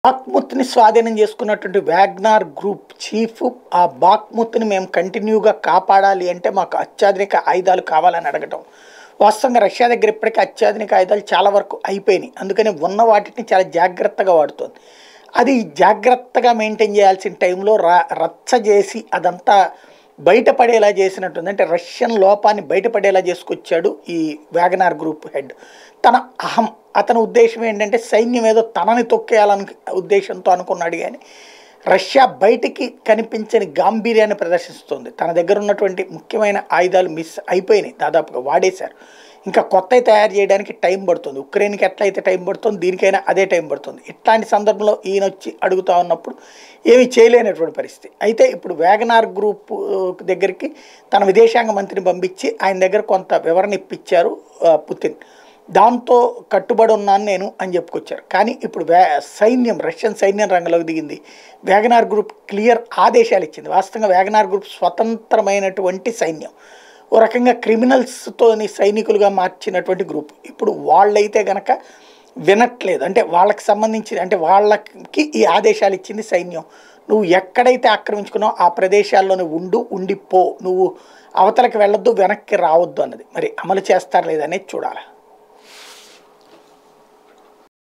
బాక్ముత్ని స్వాధీనం చేసుకున్నటువంటి WagonR group chief ఆ బాక్ముత్ని మేము కంటిన్యూగా కాపాడాలి అంటే మాకు అత్యాధునిక ఆయుధాలు కావాలని అడగటం వాస్తవంగా రష్యా దగ్గర ఇప్పటికీ అత్యాధునిక ఆయుధాలు చాలా వరకు అయిపోయినాయి అందుకని ఉన్న వాటిని చాలా జాగ్రత్తగా వాడుతోంది అది జాగ్రత్తగా మెయింటైన్ చేయాల్సిన టైంలో ర రచ్చ చేసి అదంతా బయటపడేలా చేసినట్టుంది అంటే రష్యన్ లోపాన్ని బయటపడేలా చేసుకొచ్చాడు ఈ వ్యాగనార్ గ్రూప్ హెడ్ తన అహం అతని ఉద్దేశం ఏంటంటే సైన్యం ఏదో తనని తొక్కేయాలని ఉద్దేశంతో అనుకున్నాడు కానీ రష్యా బయటికి కనిపించని గాంభీర్యాన్ని ప్రదర్శిస్తుంది తన దగ్గర ఉన్నటువంటి ముఖ్యమైన ఆయుధాలు మిస్ అయిపోయినాయి దాదాపుగా వాడేశారు ఇంకా కొత్తవి తయారు చేయడానికి టైం పడుతుంది ఉక్రెయిన్కి ఎట్లయితే టైం పడుతుంది దీనికైనా అదే టైం పడుతుంది ఇట్లాంటి సందర్భంలో ఈయన వచ్చి అడుగుతా ఉన్నప్పుడు ఏమీ చేయలేనటువంటి పరిస్థితి అయితే ఇప్పుడు వ్యాగనార్ గ్రూప్ దగ్గరికి తన విదేశాంగ మంత్రిని పంపించి ఆయన దగ్గర కొంత వివరణ ఇప్పించారు ఆ, పుతిన్ దాంతో కట్టుబడి ఉన్నాను నేను అని చెప్పుకొచ్చారు కానీ ఇప్పుడు వ్యా సైన్యం రష్యన్ సైన్యం రంగంలోకి దిగింది వ్యాగనార్ గ్రూప్ క్లియర్ ఆదేశాలు ఇచ్చింది వాస్తవంగా వ్యాగనార్ గ్రూప్ స్వతంత్రమైనటువంటి సైన్యం ఓ రకంగా క్రిమినల్స్తోని సైనికులుగా మార్చినటువంటి గ్రూప్ ఇప్పుడు వాళ్ళైతే గనక వినట్లేదు అంటే వాళ్ళకి సంబంధించి అంటే వాళ్ళకి ఈ ఆదేశాలు ఇచ్చింది సైన్యం నువ్వు ఎక్కడైతే ఆక్రమించుకున్నావో ఆ ప్రదేశాల్లోనే ఉండు ఉండిపో నువ్వు అవతలకి వెళ్ళొద్దు వెనక్కి రావద్దు అన్నది మరి అమలు చేస్తారు లేదనేది చూడాలి